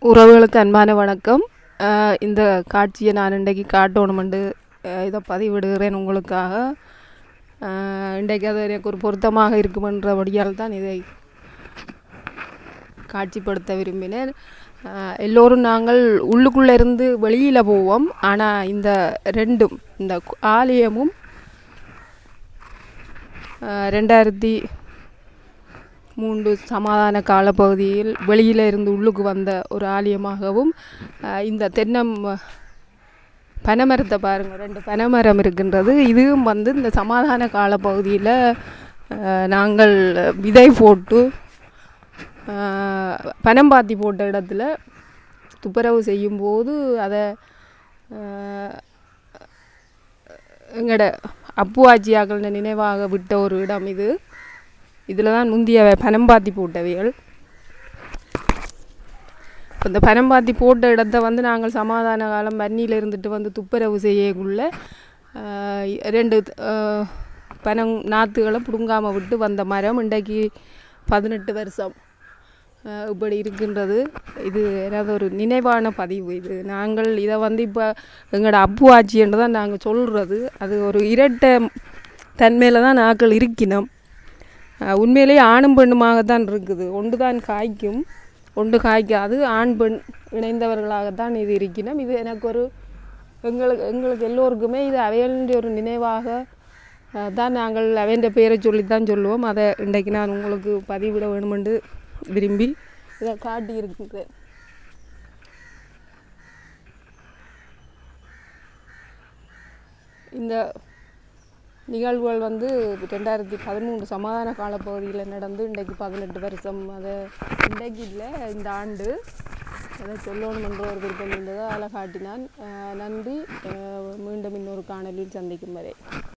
உறவுகளுக்கு அன்பான வணக்கம் அஹ் இந்த காட்சியை நான் இன்றைக்கு காட்டணுமெண்டு அஹ் இதை பதிவிடுகிறேன் உங்களுக்காக அஹ் இன்றைக்கு அது எனக்கு ஒரு பொருத்தமாக இருக்குமென்றபடியால் தான் இதை காட்சிப்படுத்த விரும்பினேன் அஹ் எல்லோரும் நாங்கள் உள்ளுக்குள்ளே இருந்து வெளியில் போவோம் ஆனால் இந்த ரெண்டும் இந்த கு- ஆலயமும் அஹ் ரெண்டாயிரத்தி மூன்று சமாதான காலப்பகுதியில் வெளியில இருந்து உள்ளுக்கு வந்த ஒரு ஆலயமாகவும் அஹ், இந்த தென்னம் பனைமரத்தை பாருங்கள் ரெண்டு பனைமரம் இருக்கின்றது இதுவும் வந்து இந்த சமாதான காலப்பகுதியில் நாங்கள் விதை போட்டு அஹ், பனம்பாத்தி போட்ட இடத்துல துப்புரவு செய்யும்போது அதை எங்களோட அப்புவாச்சியாக்கள நினைவாக விட்ட ஒரு இடம் இது இதில் தான் முந்திய பனம்பாத்தி போட்டவைகள் இப்ப இந்த பனம்பாத்தி போட்ட இடத்த வந்து நாங்கள் சமாதான காலம் வன்னியில் இருந்துட்டு வந்து துப்புரவு செய்யக்குள்ள ஆஹ், ரெண்டு ஆஹ், பனம் நாற்றுகளை பிடுங்காமல் விட்டு வந்த மரம் இன்றைக்கு பதினெட்டு வருஷம் ஆஹ், இப்படி இருக்கின்றது இது ஏதாவது ஒரு நினைவான பதிவு இது நாங்கள் இதை வந்து இப்போ எங்களோட அப்பு ஆட்சின்னு தான் நாங்கள் சொல்கிறது அது ஒரு இரட்டை தன்மையில் தான் நாங்கள் இருக்கினோம் அஹ் உண்மையிலேயே ஆணும் பெண்ணுமாகத்தான் இருக்குது ஒன்று தான் காய்க்கும் ஒன்று காய்க்காது ஆண் பெண் இணைந்தவர்களாகத்தான் இது இருக்கணும் இது எனக்கு ஒரு எங்களுக்கு எங்களுக்கு எல்லோருக்குமே இது அவையனுடைய ஒரு நினைவாக அஹ், தான் நாங்கள் அவையன்ற பேரை சொல்லித்தான் சொல்லுவோம் அதை இன்றைக்கு நான் உங்களுக்கு பதிவிட வேணுமென்று விரும்பி இதை காட்டி இருக்கிறேன் இந்த நிகழ்வுகள் வந்து ரெண்டாயிரத்தி பதிமூன்று சமாதான காலப்பகுதியில் நடந்து இன்றைக்கு பதினெட்டு வருஷம் அதை இன்றைக்கு இல்லை இந்த ஆண்டு அதை சொல்லணும் என்ற ஒரு விருப்பம் இருந்தது அதில் காட்டினான் அஹ் நன்றி அஹ் மீண்டும் இன்னொரு காணொலியில் சந்திக்கும் வரை